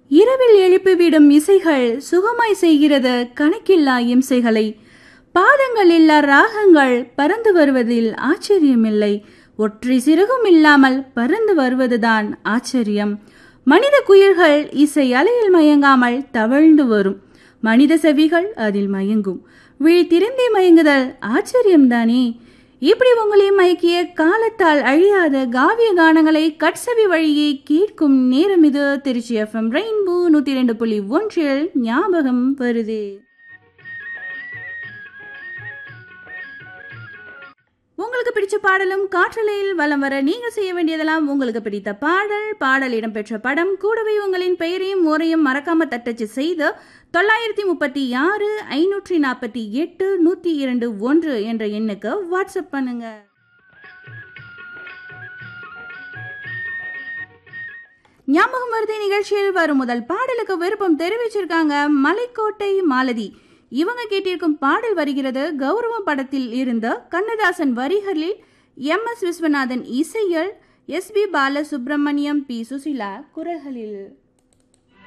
இரவில் எழுப்பிவிடும் இசைகள் சுகமாய் செய்கிறது கணக்கில்லா இம்சைகளை பாதங்கள் இல்லா ராகங்கள் பறந்து வருவதில் ஆச்சரியமில்லை ஒற்றை சிறகும் இல்லாமல் பறந்து வருவதுதான் ஆச்சரியம் மனித குயில்கள் இசை அலையில் மயங்காமல் தவழ்ந்து வரும் மனித செவிகள் அதில் மயங்கும் விழித்திருந்தே மயங்குதல் ஆச்சரியம்தானே இப்படி உங்களையும் மயக்கிய காலத்தால் அழியாத காவிய கானங்களை கட்சவி வழியே கேட்கும் நேரம் இது திருச்சி எஃப்எம் ரெயின்போ நூத்தி ரெண்டு புள்ளி ஒன்றில் ஞாபகம் வருது உங்களுக்கு பிடிச்ச பாடலும் காற்றலையில் வலம் வர நீங்கள் செய்ய வேண்டியதெல்லாம் உங்களுக்கு பிடித்த பாடல் பாடல் இடம்பெற்ற படம் கூடவே உங்களின் பெயரையும் ஊரையும் மறக்காம தட்டச்சு செய்து தொள்ளாயிரத்தி முப்பத்தி ஆறு ஐநூற்றி நாற்பத்தி எட்டு நூற்றி இரண்டு ஒன்று என்ற எண்ணுக்கு வாட்ஸ்அப் பண்ணுங்க ஞாபகம் வருதை நிகழ்ச்சியில் வரும் முதல் பாடலுக்கு விருப்பம் தெரிவிச்சிருக்காங்க மலைக்கோட்டை மாலதி இவங்க கேட்டிருக்கும் பாடல் வருகிறது கௌரவம் படத்தில் இருந்த கண்ணதாசன் வரிகளில் எம் எஸ் விஸ்வநாதன் இசையில் S P Balasubrahmanyam P Susheela குரல்களில்